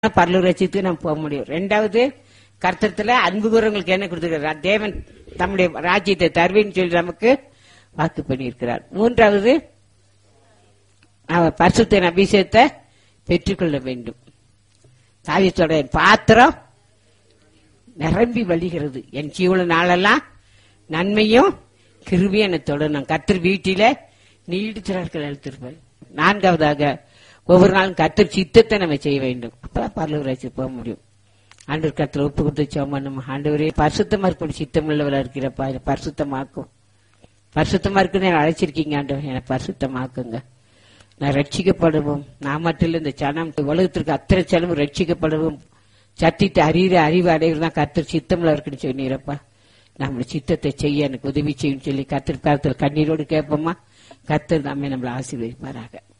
பரலூர் ரசித்து நம்ம போக முடியும் ரெண்டாவது கர்த்தத்துல அன்பு கூறவங்களுக்கு என்ன கொடுத்திருக்கிறார் தேவன் தம்முடைய ராஜ்யத்தை தருவேன்னு சொல்லி நமக்கு வாக்கு பண்ணியிருக்கிறார் மூன்றாவது அவர் பரிசுத்தின் அபிஷேகத்தை பெற்றுக்கொள்ள வேண்டும் தாவியத்தோட பாத்திரம் நிரம்பி வழிகிறது என் ஜீவன நாளெல்லாம் நன்மையும் கிருபியும் என்னை தொடரும் கத்தர் வீட்டில நீடித்த நாட்கள் அழுத்திருப்பார் நான்காவதாக ஒவ்வொரு நாளும் கத்தர் சித்தத்தை நம்ம செய்ய வேண்டும் அப்பதான் பரலூராட்சி போக முடியும் ஆண்டவர் கத்தர் ஒப்பு கொடுத்து சோமனும் ஆண்டவரே பரிசுத்தமா இருக்கணும் சித்தம் உள்ளவரா இருக்கிறப்பா என்னை பரிசுத்தமாக்கும் பரிசுத்தமா இருக்குன்னு என்னை அழைச்சிருக்கீங்க ஆண்டவர் என்னை பரிசுத்தமாக்குங்க நான் ரட்சிக்கப்படவும் நான் மட்டும் இல்ல இந்த சனம் உலகத்திற்கு அத்தனை செலவு ரட்சிக்கப்படவும் சத்தியத்தை அறிகிற அறிவு அடைகிறது தான் கத்தர் சித்தம்ல இருக்குன்னு சொன்னீரப்பா நம்மள சித்தத்தை செய்ய எனக்கு உதவி செய்யும் சொல்லி கத்தர் கருத்தில் கண்ணீரோடு கேட்போமா கத்தர் நம்மை நம்மளை ஆசீர்வதிப்பாராக